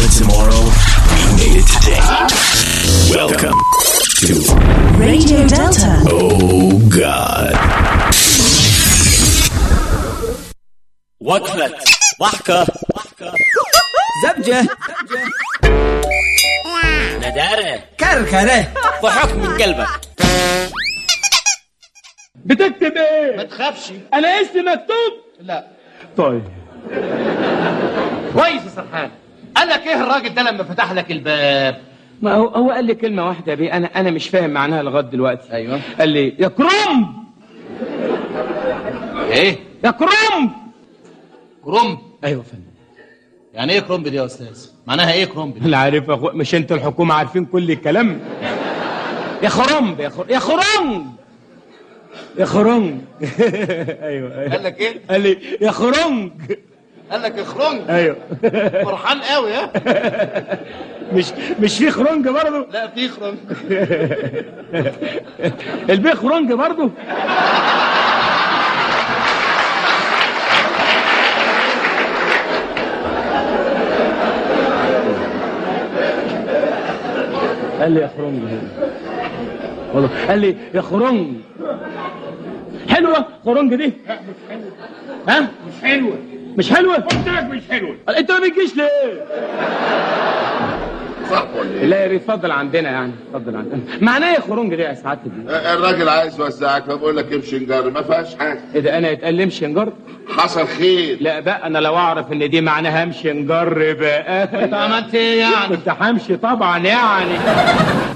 it tomorrow, we made it today. Welcome to Radio Delta. Oh God. وقفة ضحكة زبجة ندارة كركرة ضحك من قلبك بتكتب ايه؟ ما تخافش انا اسمي مكتوب؟ لا طيب كويس يا سرحان قال لك ايه الراجل ده لما فتح لك الباب ما هو هو قال لي كلمة واحدة يا بيه انا انا مش فاهم معناها لغاية دلوقتي ايوه قال لي يا كرنب ايه يا كرنب كرومب ايوه يا فندم يعني ايه كرومب دي يا استاذ معناها ايه كرومب دي انا عارف يا اخو مش انت الحكومة عارفين كل الكلام يا خرنب يا خر... يا خرنج يا خرنج ايوه ايوه قال لك ايه قال لي يا خرنج قال لك اخرنج ايوه فرحان قوي ها مش مش في خرنج برضه لا في خرنج البيه خرنج برضه قال لي يا خرنج والله قال لي يا خرنج حلوه خرنج دي ها مش حلوة مش حلوه قلت لك مش حلوة انت ما بتجيش ليه صح ولا ايه؟ لا يفضل عندنا يعني اتفضل عندنا معناه ايه خرنج دي يا سعاده الدين الراجل عايز يوزعك فبقول لك امشي نجار ما فيهاش حاجه ايه ده انا يتقال لي امشي نجر حصل خير لا بقى انا لو اعرف ان دي معناها امشي نجر بقى انت عملت ايه يعني كنت همشي طبعا يعني